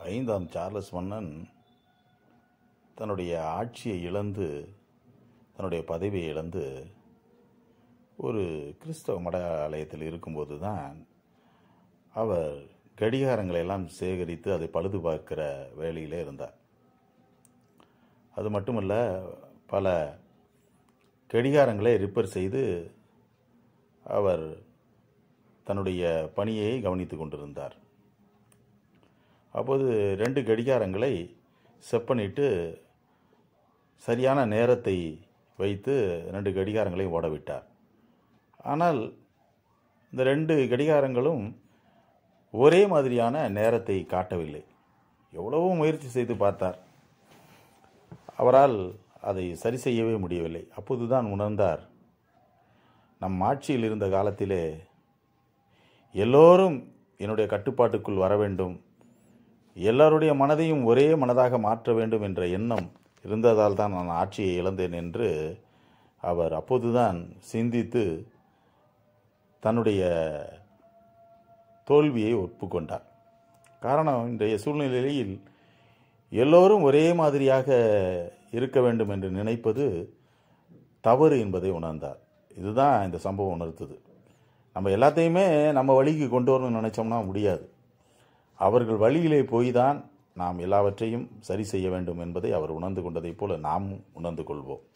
ஐந்தாம் சார்லஸ் மன்னன் தன்னுடைய ஆட்சியை இழந்து தன்னுடைய பதவியை இழந்து ஒரு கிறிஸ்தவ மட ஆலயத்தில் இருக்கும்போது தான் அவர் கடிகாரங்களை எல்லாம் சேகரித்து அதை பழுது பார்க்கிற வேலையிலே இருந்தார் அது மட்டுமல்ல பல கடிகாரங்களை ரிப்பேர் செய்து அவர் தன்னுடைய பணியை கவனித்து கொண்டிருந்தார் அப்போது ரெண்டு கடிகாரங்களை செப்பனிட்டு சரியான நேரத்தை வைத்து ரெண்டு கடிகாரங்களை ஓடவிட்டார் ஆனால் இந்த ரெண்டு கடிகாரங்களும் ஒரே மாதிரியான நேரத்தை காட்டவில்லை எவ்வளவோ முயற்சி செய்து பார்த்தார் அவரால் அதை சரி செய்யவே முடியவில்லை அப்போதுதான் உணர்ந்தார் நம் ஆட்சியில் இருந்த காலத்திலே எல்லோரும் என்னுடைய கட்டுப்பாட்டுக்குள் வர வேண்டும் எல்லாருடைய மனதையும் ஒரே மனதாக மாற்ற வேண்டும் என்ற எண்ணம் இருந்ததால் தான் நான் ஆட்சியை இழந்தேன் என்று அவர் அப்போதுதான் சிந்தித்து தன்னுடைய தோல்வியை ஒப்புக்கொண்டார் காரணம் இன்றைய சூழ்நிலையில் எல்லோரும் ஒரே மாதிரியாக இருக்க வேண்டும் என்று நினைப்பது தவறு என்பதை உணர்ந்தார் இதுதான் இந்த சம்பவம் உணர்த்துது நம்ம எல்லாத்தையுமே நம்ம வழிக்கு கொண்டு வரணும்னு நினைச்சோம்னா முடியாது அவர்கள் வழியிலே போய் தான் நாம் எல்லாவற்றையும் சரி செய்ய வேண்டும் என்பதை அவர் உணர்ந்து கொண்டதைப் போல நாம் உணர்ந்து கொள்வோம்